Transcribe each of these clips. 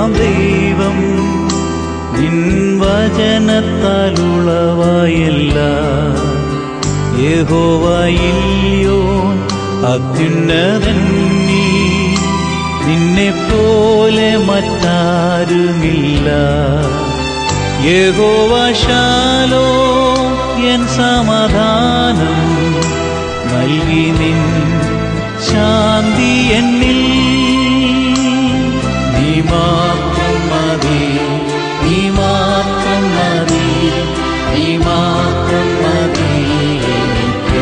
രാജാവാം ദൈവം നിൻ വചനത്താലുളവായല്ല യഹോവയില്ലയോ അത്യുന്നതൻ നീ നിന്നെ പോലെ മറ്റാരുമില്ല യഹോവശാലോ എൻ സമാധാനം നൽകി നിൻ ശാന്തി എന്നിൽ നീ മാത്രം മതി നീ മാത്രം മതി നീ മാത്രം മതി എനിക്ക്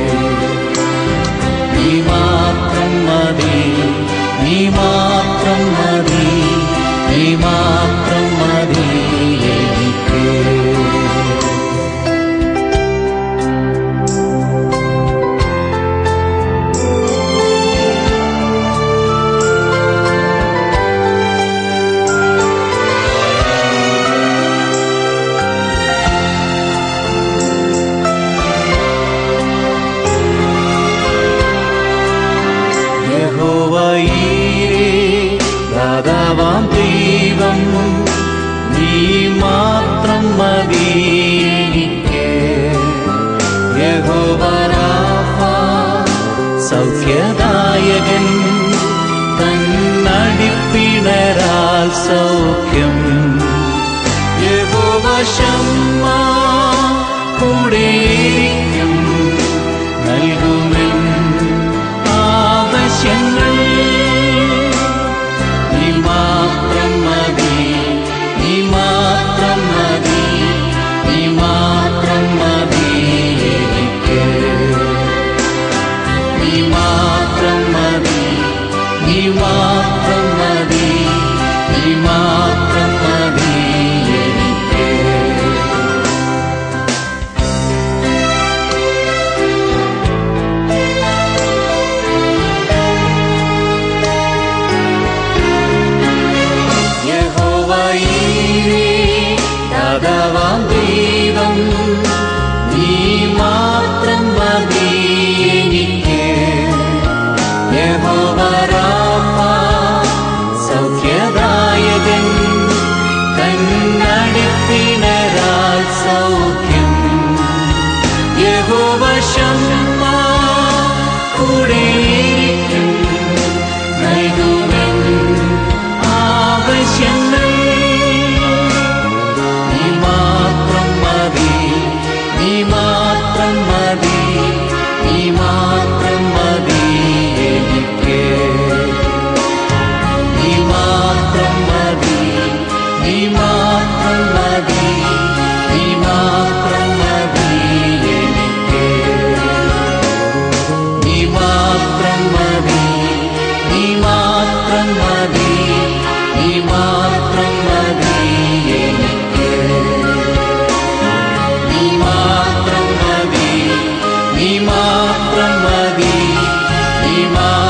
നീ മാത്രം മതി നീ മാത്രം മതി നീ മാത്രം മതി എനിക്ക് യഹോവയീരേ ദാതാവാം ദൈവം നീ മാത്രം മതി എനിക്ക് യഹോവരാഫ സൗഖ്യദായകൻ തന്നടിപ്പിണരാൽ സൗഖ്യം യഹോവശമ്മ കൂടെയിരിക്കും നൽകുമെൻ ആവശ്യങ്ങൾ നീ മാത്രം മതി നീ മാത്രം മതി നീ മാത്രം മതി എനിക്ക് നീ മാത്രം മതി നീ മാത്രം മതി നീ മാത്രം മതി എനിക്ക് യഹോവയീരേ ദാതാവാം ദൈവം നീ മാത്രം മതി എനിക്ക് യഹോവരാഫ സൗഖ്യദായകൻ കണ്ണടിപ്പിണരാൽ സൗഖ്യം യഹോവശമ്മ കൂടെയിരിക്കും നൽകുമെൻ ആവശ്യങ്ങൾ നീ മാത്രം മതി നീ മാത്രം മതി നീ മാത്രം മതി എനിക്ക് നീ മാത്രം മതി നീ മാത്രം മതി നീ മാത്രം മതി എനിക്ക് നീ മാത്രം മതി നീ മാത്രം മതി നീ മാത്രം മതി എനിക്ക് നീ മാത്രം മതി നീ മാത്രം മതി നീ മാത്രം